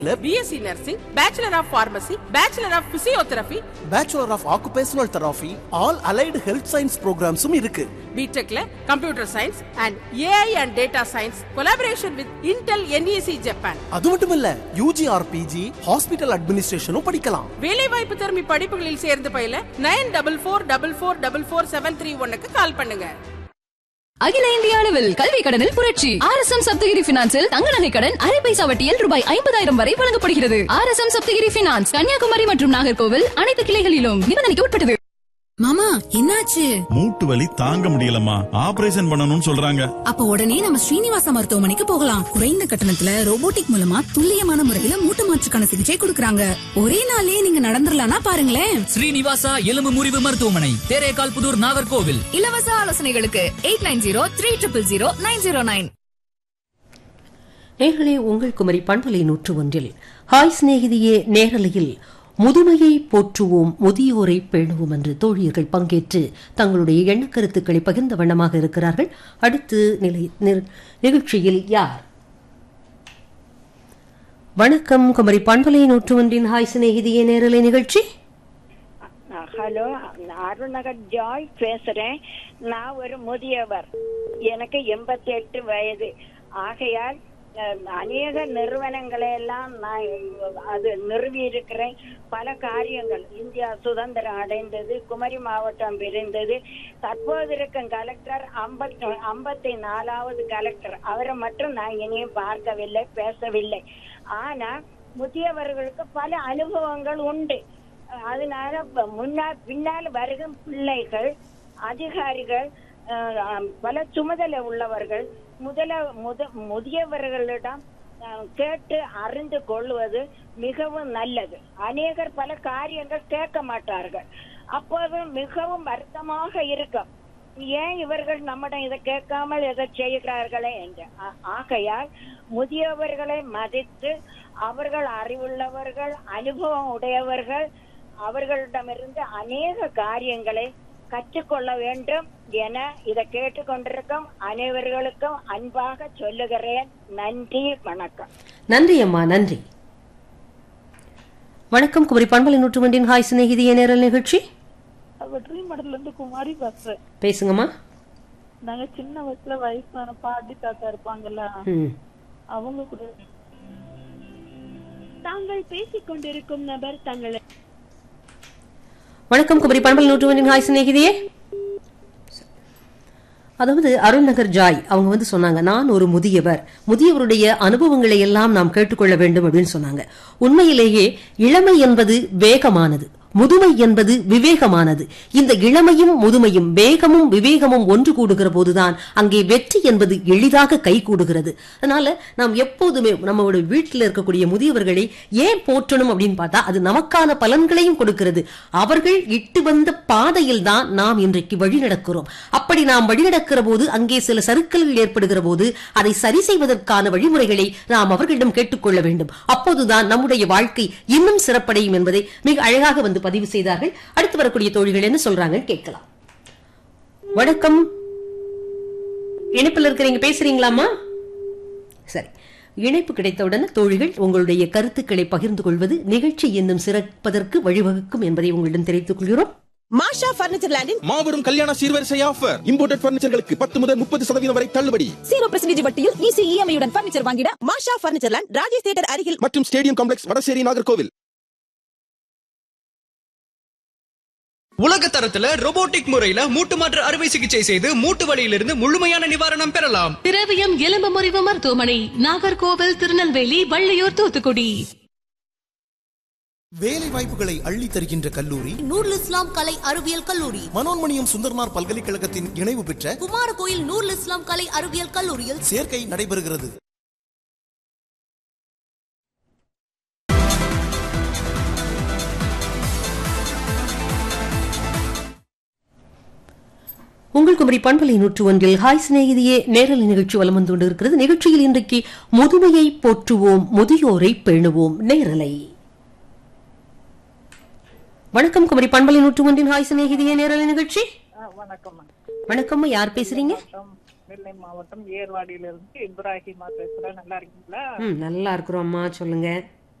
BSc nursing bachelor of pharmacy bachelor of physiotherapy bachelor of occupational therapy all allied health science ப்ரோக்ராம்ஸும் இருக்கு பிடெக்ல computer science and AI and data science collaboration with Intel NEC Japan அது மட்டும் இல்ல UG or PG hospital அட்மினிஸ்ட்ரேஷனும் படிக்கலாம் வேலைவாய்ப்பு திறமை படிப்புகளில் சேர்ந்து பயில nine double four double four double four seven three ஒன்னுக்கு கால் பண்ணுங்க அகில இந்திய அளவில் கல்வி கடனில் புரட்சி ஆர் எஸ் எம் சப்தகிரி பினான்சில் தங்க நகை கடன் அரை பைசா வட்டியில் ரூபாய் ஐம்பதாயிரம் வரை வழங்கப்படுகிறது R S M Sapthagiri finance Kanyakumari மற்றும் நாகர்கோவில் அனைத்து கிளைகளிலும் நிபந்தனைக்கு உட்பட்டது மாமா என்னாச்சு மூட்டு வலி தாங்க முடியலம்மா ஆபரேஷன் பண்ணணும்னு சொல்றாங்க அப்ப உடனே நம்ம ஸ்ரீனிவாச மருத்துவமனைக்கு போகலாம் குறைந்த கட்டணத்துல ரோபோட்டிக் மூலமா துல்லியமான முறையில மூட்டு மாற்றுக்கான சிகிச்சை கொடுக்கறாங்க ஒரே நாள்லயே நீங்க நடந்துடலாம்னா பாருங்களேன் ஸ்ரீனிவாசா எலும்பு முறிவு மருத்துவமனை தேரேகால் புதூர் நாகர்கோவில் இலவச ஆலோசனைகளுக்கு eight nine zero three triple zero nine zero nine நேர்களே உங்கள் குமரி பண்பலை நூற்று ஒன்றில் ஹாய் சிநேகிதியே நேரலையில் முதுமையை போற்றுவோம் முதியோரை பேணுவோம் என்று தோழியர்கள் பங்கேற்று தங்களுடைய எண்ணக்கருத்துக்களை பகிர்ந்த வண்ணமாக இருக்கிறார்கள் அடுத்து நிலை நிர்- நிகழ்ச்சியில் யார் வணக்கம் குமரி பண்பலை நூற்று ஒன்றின் ஹாய் சிநேகிதியே நேரலை நிகழ்ச்சி ஹலோ அருணகர் ஜாய் பேசுறேன் நான் ஒரு முதியவர் எனக்கு எண்பத்தி எட்டு வயது ஆகையால் அஹ், அநேக நிறுவனங்களை எல்லாம் நான் அது நிறுவி இருக்கிறேன் பல காரியங்கள் இந்தியா சுதந்திரம் அடைந்தது குமரி மாவட்டம் பிரிந்தது தற்போது இருக்கும் கலெக்டர் ஐம்பத்தி ஐம்பத்தி நாலாவது கலெக்டர் அவரை மட்டும் நான் இனியும் பார்க்கவில்லை பேசவில்லை ஆனா முதியவர்களுக்கு பல அனுபவங்கள் உண்டு அதனால ப- முன்னால் பின்னால் வருகும் பிள்ளைகள் அதிகாரிகள் அஹ், பல சுமதலை உள்ளவர்கள் முதல முத முதியவர்களிடம் அஹ், கேட்டு அறிந்து கொள்வது மிகவும் நல்லது அநேகர் பல காரியங்கள் கேட்க மாட்டார்கள் அப்போது மிகவும் வருத்தமாக இருக்கும் ஏன் இவர்கள் நம்மிடம் இதை கேட்காமல் எதை செய்கிறார்களே என்று ஆ- ஆகையால் முதியவர்களை மதித்து அவர்கள் அறிவுள்ளவர்கள் அனுபவம் உடையவர்கள் அவர்களிடமிருந்து அநேக காரியங்களை கற்றுக்கொள்ள வேண்டும் என இதை கேட்டுக்கொண்டிருக்கும் அனைவர்களுக்கும் அன்பாக சொல்லுகிறேன் நன்றி வணக்கம் நன்றி அம்மா நன்றி வணக்கம் குமரி பண்பலை நூற்று ஒன்றின் ஹாய் சிநேகிதியே நேரல் நிகழ்ச்சி வெற்றி மடல இருந்து குமாரி பேசுறேன் பேசுங்கம்மா நாங்க சின்ன வயசுல வயசான பாட்டி தாத்தா இருப்பாங்கல்ல ம் அவங்க கூட தாங்கள் பேசிக் கொண்டிருக்கும் நபர் தங்களை வணக்கம் குமரி பண்பல் நூற்று ஒன்றின் ஹாய் சிநேகிதியே அதாவது அருள்நகர் ஜாய் அவங்க வந்து சொன்னாங்க நான் ஒரு முதியவர் முதியவருடைய அனுபவங்களை எல்லாம் நாம் கேட்டுக்கொள்ள வேண்டும் அப்படின்னு சொன்னாங்க உண்மையிலேயே இளமை என்பது வேகமானது முதுமை என்பது விவேகமானது இந்த இளமையும் முதுமையும் வேகமும் விவேகமும் ஒன்று கூடுகிற போதுதான் அங்கே வெற்றி என்பது எளிதாக கை கூடுகிறது அதனால நாம் எப்போதுமே நம்மளுடைய வீட்டில் இருக்கக்கூடிய முதியவர்களை ஏன் போற்றணும் அப்படின்னு பார்த்தா அது நமக்கான பலன்களையும் கொடுக்கிறது அவர்கள் இட்டு வந்த பாதையில் தான் நாம் இன்றைக்கு வழி நடக்கிறோம் அப்படி நாம் வழி நடக்கிற போது அங்கே சில சறுக்கல்கள் ஏற்படுகிற போது அதை சரி செய்வதற்கான வழிமுறைகளை நாம் அவர்களிடம் கேட்டுக்கொள்ள வேண்டும் அப்போதுதான் நம்முடைய வாழ்க்கை இன்னும் சிறப்படையும் என்பதை மிக அழகாக வந்து பதிவு செய்தார்கள் அடுத்து வரக்கூடிய தோழிகள் என்ன சொல்றாங்கன்னு கேட்கலாம் வணக்கம் இணைப்பில் இருக்கிறீங்க பேசுறீங்களாமா சரி இணைப்பு கிடைத்தவுடன் தோழிகள் உங்களுடைய கருத்துக்களை பகிர்ந்து கொள்வது நிகழ்ச்சி இன்னும் சிறப்பதற்கு வழிவகுக்கும் என்பதை உங்களிடம் தெரிவித்துக் கொள்கிறோம் மாஷா பர்னிச்சர் லேண்டின் மாபெரும் கல்யாண சீர்வரிசை ஆஃபர் இம்போர்ட்டட் பர்னிச்சர்களுக்கு பத்து முதல் முப்பது சதவீதம் வரை தள்ளுபடி ஜீரோ பர்சன்டேஜ் வட்டியில் ஈஸி இஎம்ஐயுடன் பர்னிச்சர் வாங்கிட Masha furniture land Rajesh theatre அருகில் மற்றும் ஸ்டேடியம் காம்ப்ளெக்ஸ் வடசேரி நாகர்கோவில் உலக தரத்துல robotic முறையில மூட்டு மாற்று அறுவை சிகிச்சை செய்து மூட்டு வலியிலிருந்து முழுமையான நிவாரணம் பெறலாம் திரவியம் எலும்பு முறிவு மருத்துவமனை நாகர்கோவில் திருநெல்வேலி வள்ளியூர் தூத்துக்குடி வேலை வாய்ப்புகளை அள்ளி தருகின்ற கல்லூரி நூருல் இஸ்லாம் கலை அறிவியல் கல்லூரி மனோன்மணியம் சுந்தர்மார் பல்கலைக்கழகத்தின் இணைவு பெற்ற குமாரகோயில் நூருல் இஸ்லாம் கலை அறிவியல் கல்லூரியில் சேர்க்கை நடைபெறுகிறது உங்கள் குமரி பண்பலை நூற்று ஒன்றில் ஹாய் சிநேகிதியே நேரலை நிகழ்ச்சி வலம் வந்து கொண்டிருக்கிறது நிகழ்ச்சியில் இன்றைக்கு முதுமையை போற்றுவோம் முதியோரை பேணுவோம் நேரலை வணக்கம் குமரி பண்பலை நூற்று ஒன்றின் ஹாய் சிநேகிதியே நேரலை நிகழ்ச்சி வணக்கம் வணக்கம் யார் பேசுறீங்க நெல்லை மாவட்டம் ஏர்வாடியில இருந்து இப்ராஹிமா பேசுறேன் நல்லா இருக்கீங்களா ம் நல்லா இருக்கிறோம் அம்மா சொல்லுங்க